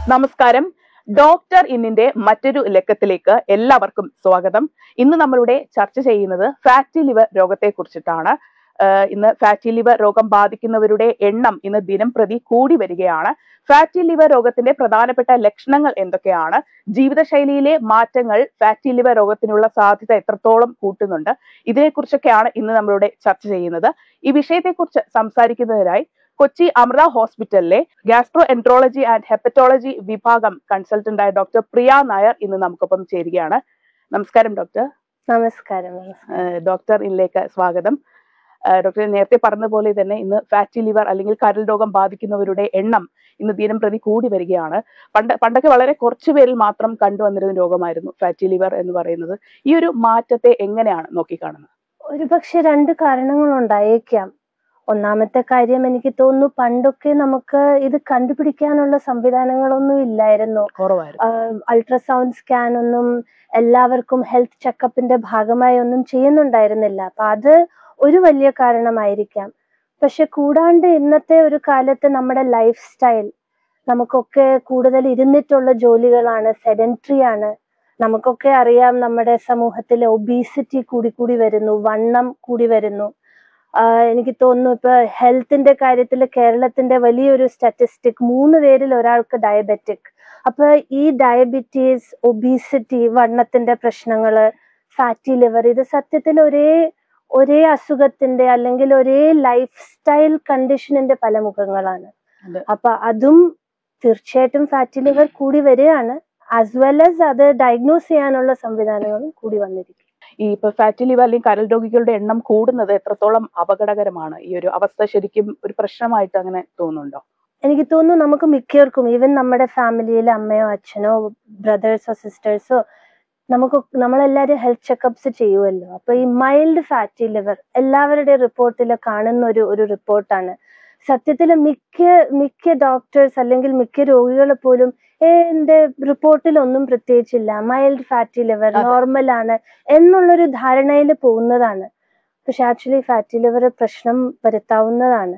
നമസ്കാരം ഡോക്ടർ ഇന്നിന്റെ മറ്റൊരു ലക്കത്തിലേക്ക് എല്ലാവർക്കും സ്വാഗതം ഇന്ന് നമ്മളിവിടെ ചർച്ച ചെയ്യുന്നത് ഫാറ്റി ലിവർ രോഗത്തെ കുറിച്ചിട്ടാണ് ആഹ് ഇന്ന് ഫാറ്റി ലിവർ രോഗം ബാധിക്കുന്നവരുടെ എണ്ണം ഇന്ന് ദിനം പ്രതി കൂടി വരികയാണ് ഫാറ്റി ലിവർ രോഗത്തിന്റെ പ്രധാനപ്പെട്ട ലക്ഷണങ്ങൾ എന്തൊക്കെയാണ് ജീവിതശൈലിയിലെ മാറ്റങ്ങൾ ഫാറ്റി ലിവർ രോഗത്തിനുള്ള സാധ്യത എത്രത്തോളം കൂട്ടുന്നുണ്ട് ഇതിനെക്കുറിച്ചൊക്കെയാണ് ഇന്ന് നമ്മളിവിടെ ചർച്ച ചെയ്യുന്നത് ഈ വിഷയത്തെക്കുറിച്ച് സംസാരിക്കുന്നതിനായി കൊച്ചി അമൃത ഹോസ്പിറ്റലിലെ ഗാസ്ട്രോ എൻട്രോളജി ആൻഡ് ഹെപ്പറ്റോളജി വിഭാഗം കൺസൾട്ടന്റായ ഡോക്ടർ പ്രിയ നായർ ഇന്ന് നമുക്കൊപ്പം ചേരുകയാണ് നമസ്കാരം ഡോക്ടർ നമസ്കാരം നമസ്കാരം. ഏഹ് ഡോക്ടർ ഇന്നിലേക്ക് സ്വാഗതം ഏഹ് ഡോക്ടർ നേരത്തെ പറഞ്ഞ പോലെ തന്നെ ഇന്ന് ഫാറ്റി ലിവർ അല്ലെങ്കിൽ കരൾ രോഗം ബാധിക്കുന്നവരുടെ എണ്ണം ഇന്ന് ദിനം പ്രതി കൂടി വരികയാണ് പണ്ട് പണ്ടൊക്കെ വളരെ കുറച്ചു പേരിൽ മാത്രം കണ്ടുവന്നിരുന്ന രോഗമായിരുന്നു ഫാറ്റി ലിവർ എന്ന് പറയുന്നത് ഈ ഒരു മാറ്റത്തെ എങ്ങനെയാണ് നോക്കിക്കാണുന്നത് ഒരുപക്ഷെ രണ്ട് കാരണങ്ങൾ ഉണ്ടായേക്കാം ഒന്നാമത്തെ കാര്യം എനിക്ക് തോന്നുന്നു പണ്ടൊക്കെ നമുക്ക് ഇത് കണ്ടുപിടിക്കാനുള്ള സംവിധാനങ്ങളൊന്നും ഇല്ലായിരുന്നു കുറവായിരുന്നു അൾട്രാസൗണ്ട് സ്കാൻ ഒന്നും എല്ലാവർക്കും ഹെൽത്ത് ചെക്കപ്പിന്റെ ഭാഗമായി ഒന്നും ചെയ്യുന്നുണ്ടായിരുന്നില്ല അപ്പൊ അത് ഒരു വലിയ കാരണമായിരിക്കാം പക്ഷെ കൂടാണ്ട് ഇന്നത്തെ ഒരു കാലത്ത് നമ്മുടെ ലൈഫ് സ്റ്റൈൽ നമുക്കൊക്കെ കൂടുതൽ ഇരുന്നിട്ടുള്ള ജോലികളാണ് സെഡൻട്രി ആണ് നമുക്കൊക്കെ അറിയാം നമ്മുടെ സമൂഹത്തിലെ ഒബീസിറ്റി കൂടി കൂടി വരുന്നു വണ്ണം കൂടി വരുന്നു ആഹ് എനിക്ക് തോന്നുന്നു ഇപ്പൊ ഹെൽത്തിന്റെ കാര്യത്തിൽ കേരളത്തിന്റെ വലിയൊരു സ്റ്റാറ്റിസ്റ്റിക് മൂന്ന് പേരിൽ ഒരാൾക്ക് ഡയബറ്റിക് അപ്പൊ ഈ ഡയബറ്റീസ് ഒബീസിറ്റി വണ്ണത്തിന്റെ പ്രശ്നങ്ങള് ഫാറ്റി ലിവർ ഇത് സത്യത്തിൽ ഒരേ ഒരേ അസുഖത്തിന്റെ അല്ലെങ്കിൽ ഒരേ ലൈഫ് സ്റ്റൈൽ കണ്ടീഷനിന്റെ പല മുഖങ്ങളാണ് അതെ. അപ്പൊ അതും തീർച്ചയായിട്ടും ഫാറ്റി ലിവർ കൂടി വരികയാണ് ആസ് വെൽ ആസ് അത് ഡയഗ്നോസ് ചെയ്യാനുള്ള സംവിധാനങ്ങളും കൂടി വന്നിരിക്കും ഈ ഇപ്പൊ ഫാറ്റി ലിവർ അല്ലെങ്കിൽ കരൾ രോഗികളുടെ എണ്ണം കൂടുന്നത് എത്രത്തോളം അപകടകരമാണ് ഈ ഒരു അവസ്ഥ ശരിക്കും ഒരു പ്രശ്നമായിട്ട് അങ്ങനെ തോന്നുന്നുണ്ടോ എനിക്ക് തോന്നുന്നു നമുക്ക് മിക്കവർക്കും ഈവൻ നമ്മുടെ ഫാമിലിയിലെ അമ്മയോ അച്ഛനോ ബ്രദേഴ്സോ സിസ്റ്റേഴ്സോ നമുക്ക് നമ്മളെല്ലാവരും ഹെൽത്ത് ചെക്കപ്സ് ചെയ്യുമല്ലോ അപ്പൊ ഈ മൈൽഡ് ഫാറ്റി ലിവർ എല്ലാവരുടെ റിപ്പോർട്ടിൽ കാണുന്ന ഒരു ഒരു റിപ്പോർട്ടാണ് സത്യത്തിൽ മിക്ക മിക്ക ഡോക്ടേഴ്സ് അല്ലെങ്കിൽ മിക്ക രോഗികൾ പോലും ഏ എന്റെ റിപ്പോർട്ടിൽ ഒന്നും പ്രത്യേകിച്ചില്ല മൈൽഡ് ഫാറ്റി ലിവർ അതെ. നോർമൽ ആണ് എന്നുള്ളൊരു ധാരണയിൽ പോകുന്നതാണ് പക്ഷെ ആക്ച്വലി ഫാറ്റി ലിവർ പ്രശ്നം വരുത്താവുന്നതാണ്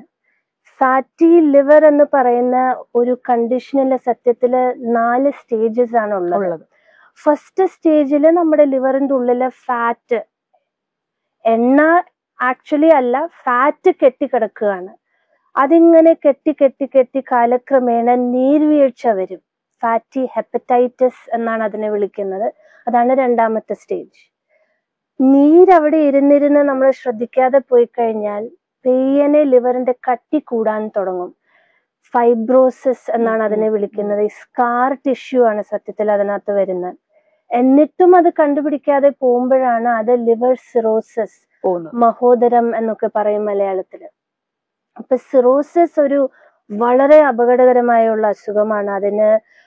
ഫാറ്റി ലിവർ എന്ന് പറയുന്ന ഒരു കണ്ടീഷനിലെ സത്യത്തില് നാല് സ്റ്റേജസ് ആണ് ഉള്ളത് ഉള്ളത് ഫസ്റ്റ് സ്റ്റേജിൽ നമ്മുടെ ലിവറിന്റെ ഉള്ളിലെ ഫാറ്റ് എണ്ണ ആക്ച്വലി അല്ല ഫാറ്റ് കെട്ടിക്കിടക്കുകയാണ് അതിങ്ങനെ കെട്ടി കെട്ടി കെട്ടി കാലക്രമേണ നീർവീഴ്ച വരും ഫാറ്റി ഹെപ്പറ്റൈറ്റിസ് എന്നാണ് അതിനെ വിളിക്കുന്നത് അതാണ് രണ്ടാമത്തെ സ്റ്റേജ് നീരവിടെ ഇരുന്നിരുന്ന് നമ്മൾ ശ്രദ്ധിക്കാതെ പോയി കഴിഞ്ഞാൽ പെയ്യനെ ലിവറിന്റെ കട്ടി കൂടാൻ തുടങ്ങും ഫൈബ്രോസിസ് എന്നാണ് അതിനെ വിളിക്കുന്നത് ഈ സ്കാർ ടിഷ്യൂ ആണ് സത്യത്തിൽ അതിനകത്ത് വരുന്നത് എന്നിട്ടും അത് കണ്ടുപിടിക്കാതെ പോകുമ്പോഴാണ് അത് ലിവർ സിറോസിസ് പോകുന്നത് മഹോദരം എന്നൊക്കെ പറയും മലയാളത്തില് അപ്പൊ സിറോസിസ് ഒരു വളരെ അപകടകരമായുള്ള അസുഖമാണ് അതിന്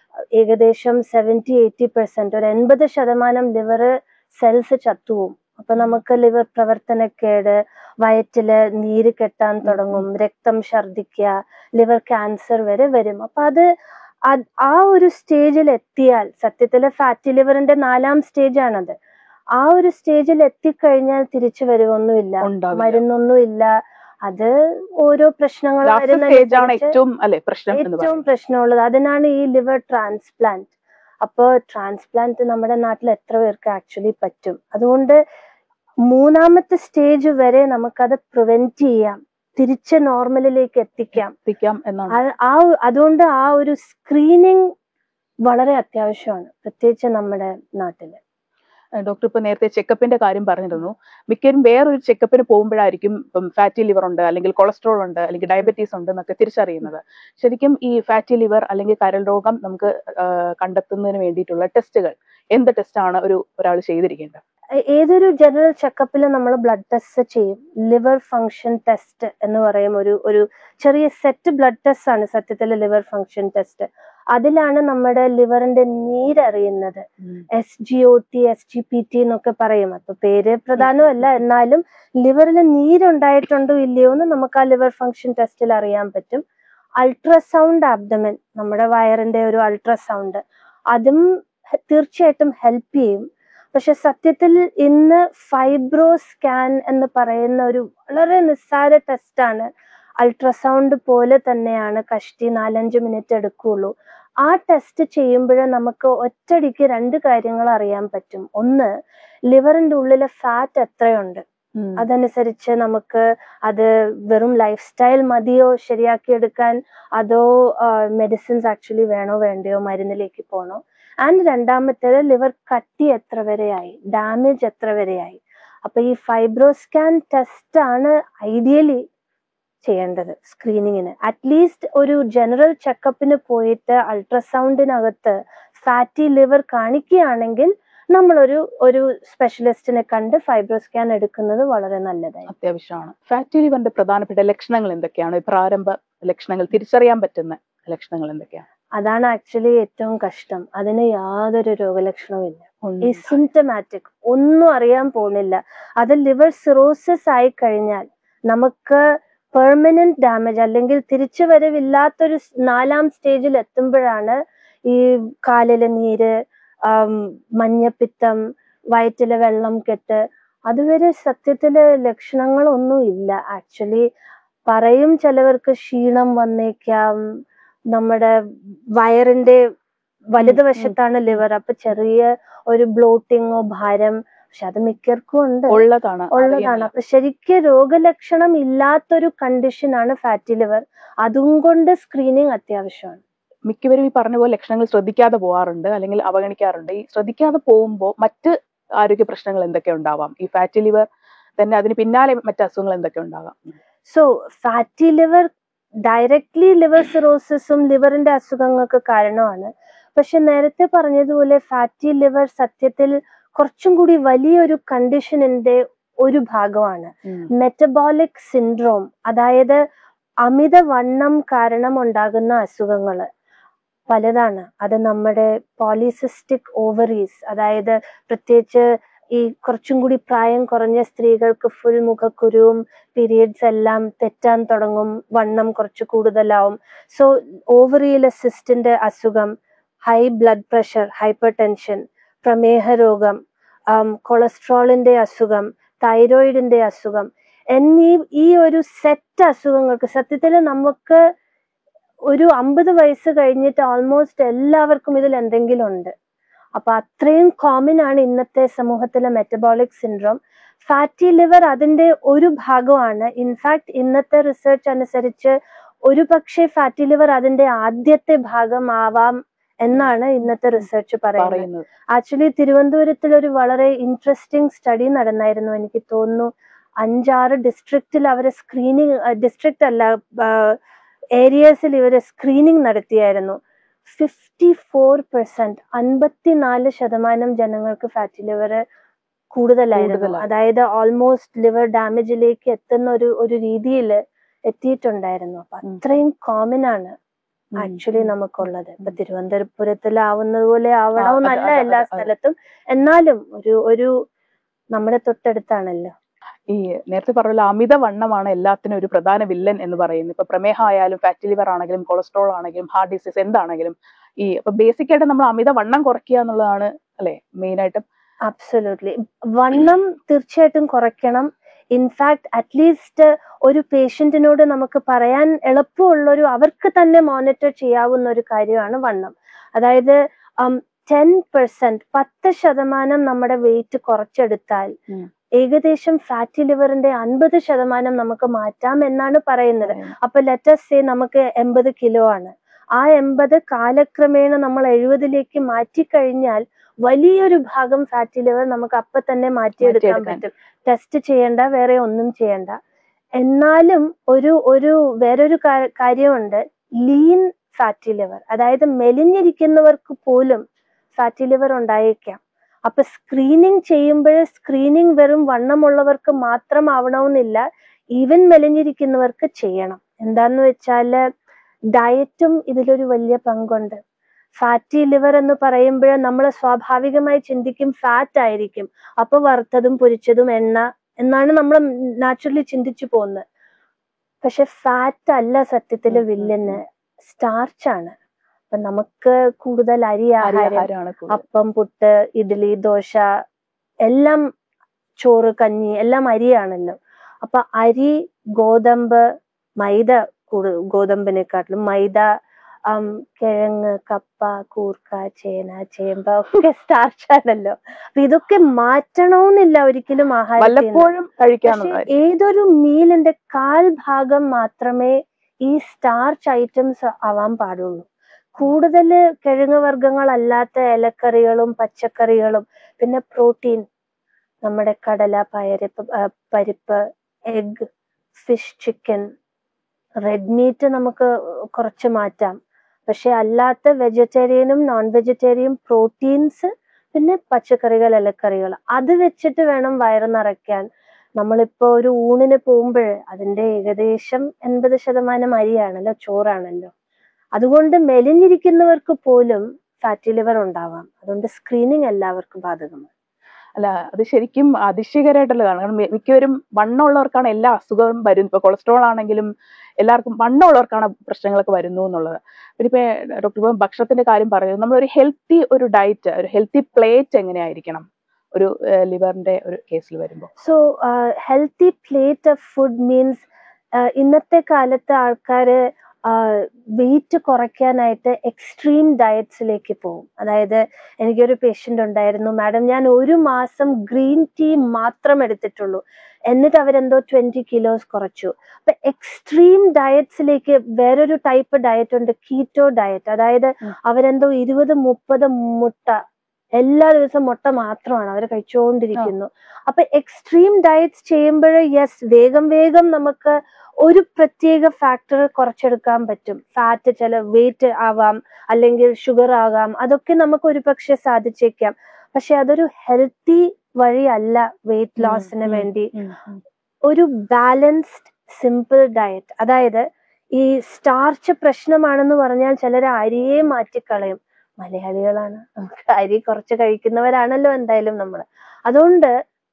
ഏകദേശം സെവൻറ്റി എയ്റ്റി പെർസെന്റ് ഒരു എൺപത് ശതമാനം ലിവർ സെൽസ് ചത്തുപോകും അപ്പൊ നമുക്ക് ലിവർ പ്രവർത്തനക്കേട് വയറ്റില് നീര് കെട്ടാൻ തുടങ്ങും രക്തം ഛർദിക്കുക ലിവർ ക്യാൻസർ വരെ വരും അപ്പൊ അത് അത് ആ ഒരു സ്റ്റേജിൽ എത്തിയാൽ സത്യത്തില് ഫാറ്റി ലിവറിന്റെ നാലാം സ്റ്റേജ് ആണത് ആ ഒരു സ്റ്റേജിൽ എത്തിക്കഴിഞ്ഞാൽ തിരിച്ചു വരുമൊന്നുമില്ല ഉണ്ടാവില്ല മരുന്നൊന്നും ഇല്ല അത് ഓരോ പ്രശ്നങ്ങൾ ലാസ്റ്റ് സ്റ്റേജ് ആണ് ഏറ്റവും അല്ലെ പ്രശ്നം എന്ന് ഏറ്റവും പറയുന്നത് പ്രശ്നമുള്ളത് അതിനാണ് ഈ ലിവർ ട്രാൻസ്പ്ലാന്റ് അപ്പോൾ ട്രാൻസ്പ്ലാന്റ് നമ്മുടെ നാട്ടിൽ എത്ര പേർക്ക് ആക്ച്വലി പറ്റും അതുകൊണ്ട് മൂന്നാമത്തെ സ്റ്റേജ് വരെ നമുക്കത് പ്രിവെന്റ് ചെയ്യാം തിരിച്ച് നോർമലിലേക്ക് എത്തിക്കാം എത്തിക്കാം എന്നാണ് ആ- ആ അതുകൊണ്ട് ആ ഒരു സ്ക്രീനിങ് വളരെ അത്യാവശ്യമാണ് പ്രത്യേകിച്ച് നമ്മുടെ നാട്ടില് ഡോക്ടർ ഇപ്പൊ നേരത്തെ ചെക്കപ്പിന്റെ കാര്യം പറഞ്ഞിരുന്നു മിക്കവരും വേറൊരു ചെക്കപ്പിന് പോകുമ്പോഴായിരിക്കും ഇപ്പം ഫാറ്റി ലിവർ ഉണ്ട് അല്ലെങ്കിൽ കൊളസ്ട്രോൾ ഉണ്ട് അല്ലെങ്കിൽ ഡയബറ്റീസ് ഉണ്ട് എന്നൊക്കെ തിരിച്ചറിയുന്നത് ശരിക്കും ഈ ഫാറ്റി ലിവർ അല്ലെങ്കിൽ കരൾ രോഗം നമുക്ക് ആ, കണ്ടെത്തുന്നതിന് വേണ്ടിയിട്ടുള്ള ടെസ്റ്റുകൾ എന്ത് ടെസ്റ്റാണ് ഒരു ഒരാൾ ചെയ്തിരിക്കേണ്ടത് ഏ- ഏതൊരു ജനറൽ ചെക്കപ്പിൽ നമ്മൾ ബ്ലഡ് ടെസ്റ്റ് ചെയ്യും ലിവർ ഫങ്ഷൻ ടെസ്റ്റ് എന്ന് പറയും ഒരു ഒരു ചെറിയ സെറ്റ് ബ്ലഡ് ടെസ്റ്റ് ആണ് സത്യത്തിൽ ലിവർ ഫങ്ഷൻ ടെസ്റ്റ് അതിലാണ് നമ്മുടെ ലിവറിന്റെ നീരറിയുന്നത് S G O T S G P T എന്നൊക്കെ പറയും അപ്പൊ പേര് പ്രധാനമല്ല എന്നാലും ലിവറിൽ നീരുണ്ടായിട്ടുണ്ടോ ഇല്ലയോ എന്ന് നമുക്ക് ആ ലിവർ ഫങ്ഷൻ ടെസ്റ്റിൽ അറിയാൻ പറ്റും അൾട്രാസൗണ്ട് ആബ്ഡമൻ നമ്മുടെ വയറിന്റെ ഒരു അൾട്രാസൗണ്ട് അതും ഹെ- തീർച്ചയായിട്ടും ഹെൽപ്പ് ചെയ്യും പക്ഷെ സത്യത്തിൽ ഇന്ന് ഫൈബ്രോ സ്കാൻ എന്ന് പറയുന്ന ഒരു വളരെ നിസ്സാര ടെസ്റ്റ് ആണ് അൾട്രാസൗണ്ട് പോലെ തന്നെയാണ് കഷ്ടി നാലഞ്ച് മിനിറ്റ് എടുക്കുള്ളൂ ആ ടെസ്റ്റ് ചെയ്യുമ്പോൾ നമുക്ക് ഒറ്റടിക്ക് രണ്ട് കാര്യങ്ങൾ അറിയാൻ പറ്റും ഒന്ന് ലിവറിന്റെ ഉള്ളിലെ ഫാറ്റ് എത്രയുണ്ട് ഉം. അതനുസരിച്ച് നമുക്ക് അത് വെറും ലൈഫ് സ്റ്റൈൽ മതിയോ ശരിയാക്കിയെടുക്കാൻ അതോ മെഡിസിൻസ് ആക്ച്വലി വേണോ വേണ്ടയോ മരുന്നിലേക്ക് പോകണോ ആൻഡ് രണ്ടാമത്തേത് ലിവർ കട്ടി എത്ര വരെയായി ഡാമേജ് എത്ര വരെയായി അപ്പൊ ഈ ഫൈബ്രോസ്കാൻ ടെസ്റ്റ് ആണ് ഐഡിയലി ചെയ്യേണ്ടത് സ്ക്രീനിങ്ങിന് അറ്റ്ലീസ്റ്റ് ഒരു ജനറൽ ചെക്കപ്പിന് പോയിട്ട് അൾട്രാസൗണ്ടിനകത്ത് ഫാറ്റി ലിവർ കാണിക്കുകയാണെങ്കിൽ നമ്മളൊരു ഒരു സ്പെഷ്യലിസ്റ്റിനെ കണ്ട് ഫൈബ്രോസ്കാൻ എടുക്കുന്നത് വളരെ നല്ലതായി അത്യാവശ്യമാണ് ഫാറ്റി ലിവറിന്റെ പ്രധാനപ്പെട്ട ലക്ഷണങ്ങൾ എന്തൊക്കെയാണ് ഈ പ്രാരംഭ ലക്ഷണങ്ങൾ തിരിച്ചറിയാൻ പറ്റുന്ന ലക്ഷണങ്ങൾ എന്തൊക്കെയാണ് അതാണ് ആക്ച്വലി ഏറ്റവും കഷ്ടം അതിന് യാതൊരു രോഗലക്ഷണവും ഇല്ല ഒന്നും ഈ സിംറ്റമാറ്റിക് ഒന്നും അറിയാൻ പോകുന്നില്ല അത് ലിവർ സിറോസിസ് ആയി കഴിഞ്ഞാൽ നമുക്ക് പെർമനന്റ് ഡാമേജ് അല്ലെങ്കിൽ തിരിച്ചു വരവില്ലാത്തൊരു സ് നാലാം സ്റ്റേജിൽ എത്തുമ്പോഴാണ് ഈ കാലിലെ നീര് ആം, മഞ്ഞപ്പിത്തം വയറ്റിലെ വെള്ളം കെട്ട് അതുവരെ സത്യത്തില് ലക്ഷണങ്ങളൊന്നും ഇല്ല ആക്ച്വലി പറയും ചിലവർക്ക് ക്ഷീണം വന്നേക്കാം നമ്മുടെ വയറിന്റെ വലതുവശത്താണ് ലിവർ അപ്പൊ ചെറിയ ഒരു ബ്ലോട്ടിങ്ങോ ഭാരം പക്ഷെ അത് മിക്കർക്കും ഉണ്ട് ഉള്ളതാണ് ഉള്ളതാണ് അറിയാമല്ലോ. അപ്പൊ ശരിക്കും രോഗലക്ഷണം ഇല്ലാത്തൊരു കണ്ടീഷനാണ് ഫാറ്റി ലിവർ അതും കൊണ്ട് സ്ക്രീനിങ് അത്യാവശ്യമാണ് മിക്കവരും ഈ പറഞ്ഞ പോലെ ലക്ഷണങ്ങൾ ശ്രദ്ധിക്കാതെ പോവാറുണ്ട് അല്ലെങ്കിൽ അവഗണിക്കാറുണ്ട് ഈ ശ്രദ്ധിക്കാതെ പോകുമ്പോൾ മറ്റ് ആരോഗ്യ പ്രശ്നങ്ങൾ എന്തൊക്കെ ഉണ്ടാവാം ഈ ഫാറ്റി ലിവർ തന്നെ അതിന് പിന്നാലെ മറ്റ് അസുഖങ്ങൾ എന്തൊക്കെ ഉണ്ടാകാം so fatty liver directly liver സിറോസിസും ലിവറിന്റെ അസുഖങ്ങൾക്ക് കാരണമാണ് പക്ഷെ നേരത്തെ പറഞ്ഞതുപോലെ ഫാറ്റി ലിവർ സത്യത്തിൽ കുറച്ചും കൂടി വലിയൊരു കണ്ടീഷനിന്റെ ഒരു ഭാഗമാണ് മെറ്റബോളിക് സിൻഡ്രോം അതായത് അമിതവണ്ണം കാരണം ഉണ്ടാകുന്ന അസുഖങ്ങൾ പലതാണ് അത് നമ്മുടെ പോളിസിസ്റ്റിക് ഓവറീസ് അതായത് പ്രത്യേകിച്ച് ഈ കുറച്ചും കൂടി പ്രായം കുറഞ്ഞ സ്ത്രീകൾക്ക് ഫുൾ മുഖക്കുരുവും പീരിയഡ്സ് എല്ലാം തെറ്റാൻ തുടങ്ങും വണ്ണം കുറച്ച് കൂടുതലാവും സോ ഓവറിയിലെ സിസ്റ്റിന്റെ അസുഖം high blood pressure hypertension പ്രമേഹ രോഗം കൊളസ്ട്രോളിന്റെ അസുഖം തൈറോയിഡിന്റെ അസുഖം എന്നീ ഈ ഒരു സെറ്റ് അസുഖങ്ങൾക്ക് സത്യത്തിൽ നമുക്ക് ഒരു അമ്പത് വയസ്സ് കഴിഞ്ഞിട്ട് ഓൾമോസ്റ്റ് എല്ലാവർക്കും ഇതിൽ എന്തെങ്കിലും ഉണ്ട് അപ്പൊ അത്രയും കോമൺ ആണ് ഇന്നത്തെ സമൂഹത്തിലെ മെറ്റബോളിക് സിൻഡ്രോം ഫാറ്റി ലിവർ അതിന്റെ ഒരു ഭാഗമാണ് ഇൻഫാക്ട് ഇന്നത്തെ റിസർച്ച് അനുസരിച്ച് ഒരു പക്ഷേ ഫാറ്റി ലിവർ അതിന്റെ ആദ്യത്തെ ഭാഗമാവാം എന്നാണ് ഇന്നത്തെ റിസർച്ച് പറയുന്നത് പറയുന്നത് ആക്ച്വലി തിരുവനന്തപുരത്തിൽ ഒരു വളരെ ഇൻട്രസ്റ്റിംഗ് സ്റ്റഡി നടന്നായിരുന്നു എനിക്ക് തോന്നുന്നു അഞ്ചാറ് ഡിസ്ട്രിക്റ്റിൽ അവരെ സ്ക്രീനിങ് ഡിസ്ട്രിക്റ്റ് അല്ല ഏരിയസിൽ ഇവര് സ്ക്രീനിങ് നടത്തിയായിരുന്നു ഫിഫ്റ്റി ഫോർ പെർസെന്റ് അൻപത്തിനാല് ശതമാനം ജനങ്ങൾക്ക് ഫാറ്റി ലിവർ കൂടുതലായിരുന്നു കൂടുതലായി. അതായത് ഓൾമോസ്റ്റ് ലിവർ ഡാമേജിലേക്ക് എത്തുന്ന ഒരു ഒരു രീതിയിൽ എത്തിയിട്ടുണ്ടായിരുന്നു അപ്പൊ ഉം. അത്രയും കോമൺ ആണ് ഉം. ആക്ച്വലി നമുക്കുള്ളത് ഇപ്പൊ തിരുവനന്തപുരത്തിലാവുന്നത് പോലെ ആവണമെന്നല്ല അതെ, അതെ, എല്ലാ അതെ, അതെ. സ്ഥലത്തും എന്നാലും ഒരു ഒരു നമ്മുടെ തൊട്ടടുത്താണല്ലോ ഈ നേരത്തെ പറഞ്ഞ അമിതവണ്ണമാണ് എല്ലാത്തിനും ഒരു പ്രധാന വില്ലൻ എന്ന് പറയുന്നത് ഇപ്പൊ പ്രമേഹം ആയാലും ഫാറ്റി ലിവർ ആണെങ്കിലും കൊളസ്ട്രോൾ ആണെങ്കിലും ഹാർട്ട് ഡിസീസ് എന്താണെങ്കിലും ഈ ഇപ്പൊ ബേസിക് ആയിട്ട് നമ്മൾ അമിതവണ്ണം കുറയ്ക്കുക എന്നുള്ളതാണ് അല്ലെ മെയിൻ ആയിട്ടും അബ്സൊല്യൂട്ട്ലി വണ്ണം തീർച്ചയായിട്ടും കുറയ്ക്കണം ഇൻഫാക്ട് അറ്റ്ലീസ്റ്റ് ഒരു പേഷ്യന്റിനോട് നമുക്ക് പറയാൻ എളുപ്പമുള്ളൊരു അവർക്ക് തന്നെ മോണിറ്റർ ചെയ്യാവുന്ന ഒരു കാര്യമാണ് വണ്ണം അതായത് ടെൻ പെർസെന്റ് പത്ത് ശതമാനം നമ്മുടെ വെയിറ്റ് കുറച്ചെടുത്താൽ ഉം. ഏകദേശം ഫാറ്റി ലിവറിന്റെ അൻപത് ശതമാനം നമുക്ക് മാറ്റാം എന്നാണ് പറയുന്നത് അപ്പൊ ലെറ്റസ് സേ നമുക്ക് എൺപത് കിലോ ആണ് ആ എൺപത് കാലക്രമേണ നമ്മൾ എഴുപതിലേക്ക് മാറ്റിക്കഴിഞ്ഞാൽ വലിയൊരു ഭാഗം ഫാറ്റി ലിവർ നമുക്ക് അപ്പൊ തന്നെ മാറ്റിയെടുക്കാൻ മാറ്റിയെടുക്കാൻ. പറ്റും ടെസ്റ്റ് ചെയ്യണ്ട വേറെ ഒന്നും ചെയ്യണ്ട എന്നാലും ഒരു ഒരു വേറൊരു കാ- കാര്യമുണ്ട് ലീൻ ഫാറ്റി ലിവർ അതായത് മെലിഞ്ഞിരിക്കുന്നവർക്ക് പോലും ഫാറ്റി ലിവർ ഉണ്ടായേക്കാം അപ്പൊ സ്ക്രീനിങ് ചെയ്യുമ്പോൾ സ്ക്രീനിങ് വെറും വണ്ണമുള്ളവർക്ക് മാത്രം ആവണമെന്നില്ല ഈവൻ മെലിഞ്ഞിരിക്കുന്നവർക്ക് ചെയ്യണം എന്താന്ന് വെച്ചാല് ഡയറ്റും ഇതിലൊരു വലിയ പങ്കുണ്ട് ഫാറ്റി ലിവർ എന്ന് പറയുമ്പോൾ നമ്മൾ സ്വാഭാവികമായി ചിന്തിക്കും ഫാറ്റ് ആയിരിക്കും അപ്പൊ വറുത്തതും പൊരിച്ചതും എണ്ണ എന്നാണ് നമ്മൾ നാച്ചുറലി ചിന്തിച്ചു പോകുന്നത് പക്ഷെ ഫാറ്റ് അല്ല സത്യത്തില് ഉം, ഉം, വില്ലന് സ്റ്റാർച്ച് ആണ് അപ്പൊ നമുക്ക് കൂടുതൽ അരി ആഹാരം അരിയാഹാരമാണ് കൂടുതൽ. അപ്പം പുട്ട് ഇഡ്ഡലി ദോശ എല്ലാം ചോറ് കഞ്ഞി എല്ലാം അരിയാണല്ലോ അപ്പൊ അരി ഗോതമ്പ് മൈദ കൂടു ഗോതമ്പിനെക്കാട്ടിലും മൈദ ആം, കിഴങ്ങ് കപ്പ കൂർക്ക ചേന ചേമ്പ് ഒക്കെ സ്റ്റാർച്ച് ആണല്ലോ അപ്പൊ ഇതൊക്കെ മാറ്റണമെന്നില്ല ഒരിക്കലും ആഹാരത്തിൽ നിന്ന്. വല്ലപ്പോഴും പക്ഷെ കഴിക്കാവുന്നതായിരിക്കും ഏതൊരു മീലിന്റെ കാൽ ഭാഗം മാത്രമേ ഈ സ്റ്റാർച്ച് ഐറ്റംസ് ആവാൻ പാടുള്ളൂ കൂടുതൽ കിഴങ്ങ് വർഗ്ഗങ്ങളല്ലാത്ത ഇലക്കറികളും പച്ചക്കറികളും പിന്നെ പ്രോട്ടീൻ നമ്മുടെ കടല പയര് പ- ആ, പരിപ്പ് egg fish chicken red meat നമുക്ക് കുറച്ച് മാറ്റാം പക്ഷെ അല്ലാത്ത വെജിറ്റേറിയനും നോൺ വെജിറ്റേറിയൻ പ്രോട്ടീൻസ് പിന്നെ പച്ചക്കറികൾ ഇലക്കറികൾ അത് വെച്ചിട്ട് വേണം വയറ് നിറയ്ക്കാൻ നമ്മളിപ്പോ ഒരു ഊണിന് പോകുമ്പോൾ അതിന്റെ ഏകദേശം എൺപത് ശതമാനം അരിയാണല്ലോ ചോറാണല്ലോ അതുകൊണ്ട് മെലിഞ്ഞിരിക്കുന്നവർക്ക് പോലും ഫാറ്റി ലിവർ ഉണ്ടാവാം അതുകൊണ്ട് സ്ക്രീനിങ് എല്ലാവർക്കും ബാധകമാണ് അല്ല അത് ശരിക്കും അതിശയകരമായിട്ടുള്ളതാണ് കാരണം മി- മിക്കവരും വണ്ണമുള്ളവർക്കാണ് എല്ലാ അസുഖവും വരും ഇപ്പൊ കൊളസ്ട്രോൾ ആണെങ്കിലും എല്ലാവർക്കും വണ്ണമുള്ളവർക്കാണ് പ്രശ്നങ്ങളൊക്കെ വരുന്നു എന്നുള്ളത് പിന്നെ ഇപ്പൊ ഡോക്ടർ ഇപ്പൊ ഭക്ഷണത്തിന്റെ കാര്യം പറഞ്ഞു നമ്മൾ ഒരു ഹെൽത്തി ഒരു ഡയറ്റ് ഒരു ഹെൽത്തി പ്ലേറ്റ് എങ്ങനെയായിരിക്കണം ഒരു ലിവറിന്റെ ഒരു കേസിൽ വരുമ്പോൾ so healthy plate of food means ഇന്നത്തെ കാലത്ത് ആൾക്കാര് വെയിറ്റ് കുറയ്ക്കാനായിട്ട് എക്സ്ട്രീം ഡയറ്റ്സിലേക്ക് പോകും അതായത് എനിക്കൊരു പേഷ്യന്റ് ഉണ്ടായിരുന്നു മാഡം ഞാൻ ഒരു മാസം ഗ്രീൻ ടീ മാത്രം എടുത്തിട്ടുള്ളൂ എന്നിട്ട് അവരെന്തോ ട്വന്റി കിലോസ് കുറച്ചു അപ്പൊ എക്സ്ട്രീം ഡയറ്റ്സിലേക്ക് വേറൊരു ടൈപ്പ് ഡയറ്റ് ഉണ്ട് കീറ്റോ ഡയറ്റ് അതായത് ഉം. അവരെന്തോ ഇരുപത് മുപ്പത് മുട്ട എല്ലാ ദിവസവും മുട്ട മാത്രമാണ് അവർ കഴിച്ചുകൊണ്ടിരിക്കുന്നു അപ്പൊ എക്സ്ട്രീം ഡയറ്റ്സ് ചെയ്യുമ്പോൾ യെസ് വേഗം വേഗം നമുക്ക് ഒരു പ്രത്യേക ഫാക്ടർ കുറച്ചെടുക്കാൻ പറ്റും ഫാറ്റ് ചില വെയിറ്റ് ആവാം അല്ലെങ്കിൽ ഷുഗർ ആകാം അതൊക്കെ നമുക്ക് ഒരു പക്ഷെ സാധിച്ചേക്കാം പക്ഷെ അതൊരു ഹെൽത്തി വഴിയല്ല വെയിറ്റ് ലോസിന് വേണ്ടി ഒരു ബാലൻസ്ഡ് സിമ്പിൾ ഡയറ്റ് അതായത് ഈ സ്റ്റാർച്ച് പ്രശ്നമാണെന്ന് പറഞ്ഞാൽ ചിലർ അരിയെ മാറ്റിക്കളയും മലയാളികളാണ് നമുക്ക് അരി കുറച്ച് കഴിക്കുന്നവരാണല്ലോ എന്തായാലും നമ്മൾ അതുകൊണ്ട്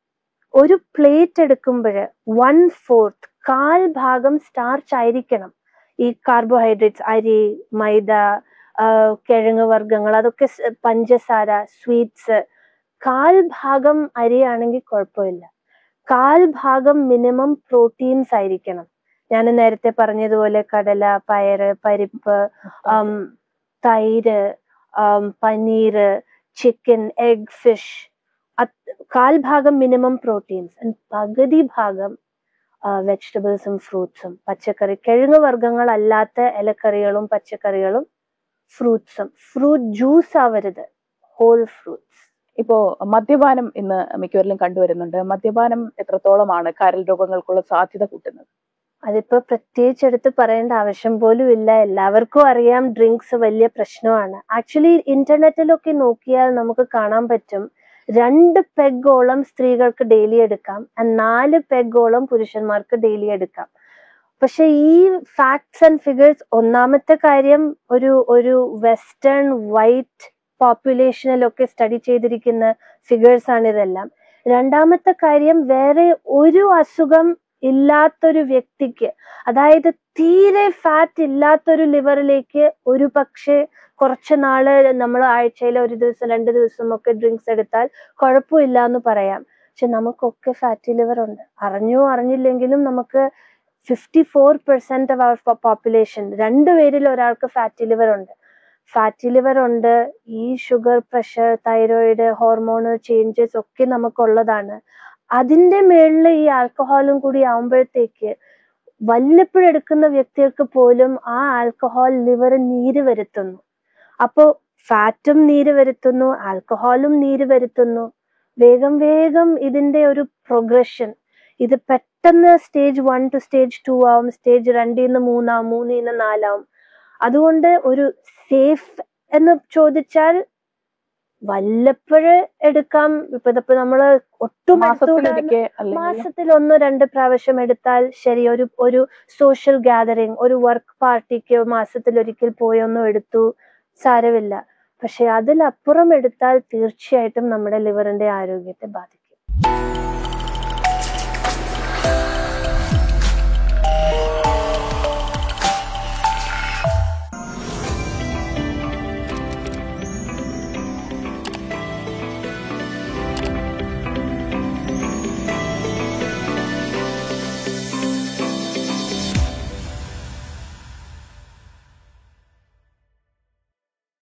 ഒരു പ്ലേറ്റ് എടുക്കുമ്പോൾ വൺ ഫോർത്ത് കാൽ ഭാഗം സ്റ്റാർച്ച് ആയിരിക്കണം ഈ കാർബോഹൈഡ്രേറ്റ്സ് അരി മൈദ ആ, കിഴങ്ങ് വർഗ്ഗങ്ങൾ അതൊക്കെ സ് പഞ്ചസാര സ്വീറ്റ്സ് കാൽ ഭാഗം അരിയാണെങ്കിൽ കുഴപ്പമില്ല കാൽ ഭാഗം മിനിമം പ്രോട്ടീൻസ് ആയിരിക്കണം ഞാൻ നേരത്തെ പറഞ്ഞതുപോലെ കടല പയറ് പരിപ്പ് ആം, തൈര് ആം, പനീര് ചിക്കൻ എഗ് ഫിഷ് കാൽ ഭാഗം മിനിമം പ്രോട്ടീൻസ് പകുതി ഭാഗം വെജിറ്റബിൾസും ഫ്രൂട്ട്സും പച്ചക്കറി കിഴങ്ങ് വർഗ്ഗങ്ങൾ അല്ലാത്ത ഇലക്കറികളും പച്ചക്കറികളും ഫ്രൂട്ട്സും ഫ്രൂട്ട് ജ്യൂസ് ആവരുത് ഹോൾ ഫ്രൂട്ട്സ് ഇപ്പോ മദ്യപാനം ഇന്ന് മിക്കവരിലും കണ്ടുവരുന്നുണ്ട് മദ്യപാനം എത്രത്തോളമാണ് കരൾ രോഗങ്ങൾക്കുള്ള സാധ്യത കൂട്ടുന്നത് അതിപ്പോ പ്രത്യേകിച്ച് എടുത്ത് പറയേണ്ട ആവശ്യം പോലും ഇല്ല എല്ലാവർക്കും അറിയാം ഡ്രിങ്ക്സ് വലിയ പ്രശ്നമാണ് ആക്ച്വലി ഇന്റർനെറ്റിലൊക്കെ നോക്കിയാൽ നമുക്ക് കാണാൻ പറ്റും രണ്ട് പെഗോളം സ്ത്രീകൾക്ക് ഡെയിലി എടുക്കാം and നാല് പെഗോളം പുരുഷന്മാർക്ക് ഡെയിലി എടുക്കാം പക്ഷെ ഈ ഫാക്ട്സ് ആൻഡ് ഫിഗേഴ്സ് ഒന്നാമത്തെ കാര്യം ഒരു ഒരു വെസ്റ്റേൺ വൈറ്റ് പോപ്പുലേഷനിലൊക്കെ സ്റ്റഡി ചെയ്തിരിക്കുന്ന ഫിഗേഴ്സ് ആണ് ഇതെല്ലാം രണ്ടാമത്തെ കാര്യം വേറെ ഒരു അസുഖം ഇല്ലാത്തൊരു വ്യക്തിക്ക് അതായത് തീരെ ഫാറ്റ് ഇല്ലാത്തൊരു ലിവറിലേക്ക് ഒരു പക്ഷേ കുറച്ച് നാള് നമ്മൾ ആഴ്ചയിൽ ഒരു ദിവസം രണ്ട് ദിവസം ഒക്കെ ഡ്രിങ്ക്സ് എടുത്താൽ കുഴപ്പമില്ല എന്ന് പറയാം പക്ഷെ നമുക്കൊക്കെ ഫാറ്റി ലിവർ ഉണ്ട് അറിഞ്ഞോ അറിഞ്ഞില്ലെങ്കിലും നമുക്ക് fifty four percent of our population രണ്ടുപേരിൽ ഒരാൾക്ക് ഫാറ്റി ലിവർ ഉണ്ട് ഫാറ്റി ലിവർ ഉണ്ട് ഈ sugar pressure thyroid hormonal changes ഒക്കെ നമുക്കുള്ളതാണ് അതിന്റെ മേളിൽ ഈ ആൽക്കഹോളും കൂടി ആവുമ്പോഴത്തേക്ക് വല്ലപ്പോഴെടുക്കുന്ന വ്യക്തികൾക്ക് പോലും ആ ആൽക്കഹോൾ ലിവർ നീര് വരുത്തുന്നു അപ്പോ ഫാറ്റും നീര് വരുത്തുന്നു ആൽക്കഹോളും നീര് വരുത്തുന്നു വേഗം വേഗം ഇതിന്റെ ഒരു പ്രൊഗ്രഷൻ ഇത് പെട്ടെന്ന് stage one two stage two ആവും സ്റ്റേജ് രണ്ടിൽ നിന്ന് മൂന്നാവും മൂന്നിൽ നിന്ന് നാലാവും അതുകൊണ്ട് ഒരു സേഫ് എന്ന് ചോദിച്ചാൽ വല്ലപ്പോഴ് എടുക്കാം ഇപ്പൊ ഇതിപ്പോ നമ്മള് ഒട്ടും എടുത്തുകൂടാ മാസത്തിലൊരിക്കൽ അല്ലെങ്കിൽ മാസത്തിൽ ഒന്നോ രണ്ട് പ്രാവശ്യം എടുത്താൽ ശരി ഒരു ഒരു സോഷ്യൽ ഗാദറിങ് ഒരു വർക്ക് പാർട്ടിക്ക് മാസത്തിൽ ഒരിക്കൽ പോയി ഒന്നും എടുത്തു സാരമില്ല പക്ഷെ അതിലപ്പുറം എടുത്താൽ തീർച്ചയായിട്ടും നമ്മുടെ ലിവറിന്റെ ആരോഗ്യത്തെ ബാധിക്കും